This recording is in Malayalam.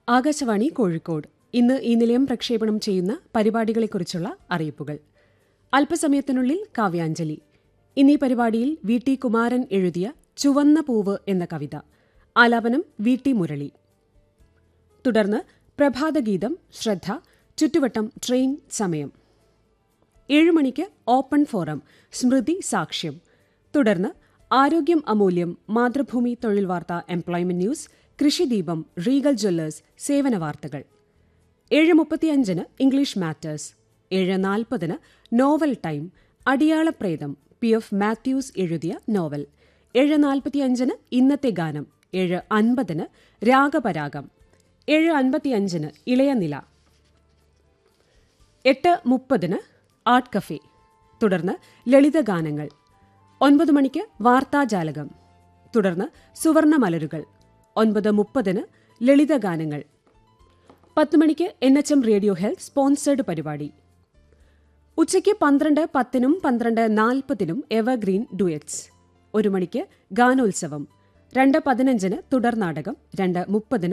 ആകാശവാണി കോഴിക്കോട് ഇന്ന് ഈ നിലയം പ്രക്ഷേപണം ചെയ്യുന്ന പരിപാടികളെക്കുറിച്ചുള്ള അറിയിപ്പുകൾ അല്പസമയത്തിനുള്ളിൽ കാവ്യാഞ്ജലി ഇന്നീ പരിപാടിയിൽ വി ടി കുമാരൻ എഴുതിയ ചുവന്ന പൂവ് എന്ന കവിത ആലാപനം വി ടി മുരളി തുടർന്ന് പ്രഭാതഗീതം ശ്രദ്ധ ചുറ്റുവട്ടം ട്രെയിൻ സമയം ഏഴ് മണിക്ക് ഓപ്പൺ ഫോറം സ്മൃതി സാക്ഷ്യം തുടർന്ന് ആരോഗ്യം അമൂല്യം മാതൃഭൂമി തൊഴിൽ വാർത്ത employment news Krishideepam Regal jewellers സേവന വാർത്തകൾ ഏഴ് മുപ്പത്തിയഞ്ചിന് ഇംഗ്ലീഷ് മാറ്റേഴ്സ് ഏഴ് നാൽപ്പതിന് നോവൽ ടൈം അടിയാളപ്രേതം പി എഫ് മാത്യൂസ് എഴുതിയ നോവൽ ഏഴ് നാൽപ്പത്തിയഞ്ചിന് ഇന്നത്തെ ഗാനം ഏഴ് അൻപതിന് രാഗപരാഗം ഏഴ് അൻപത്തിയഞ്ചിന് ഇളയനില എട്ട് മുപ്പതിന് ആർട്ട് കഫേ തുടർന്ന് ലളിതഗാനങ്ങൾ ഒൻപത് മണിക്ക് വാർത്താജാലകം തുടർന്ന് സുവർണ മലരുകൾ ഒൻപത് മുപ്പതിന് ലളിതഗാനങ്ങൾ പത്ത് മണിക്ക് N H M radio health sponsored പരിപാടി ഉച്ചയ്ക്ക് പന്ത്രണ്ട് പത്തിനും പന്ത്രണ്ട് നാൽപ്പതിനും എവർഗ്രീൻ ഡുയറ്റ്സ് ഒരു മണിക്ക് ഗാനോത്സവം രണ്ട് പതിനഞ്ചിന് തുടർനാടകം രണ്ട് മുപ്പതിന്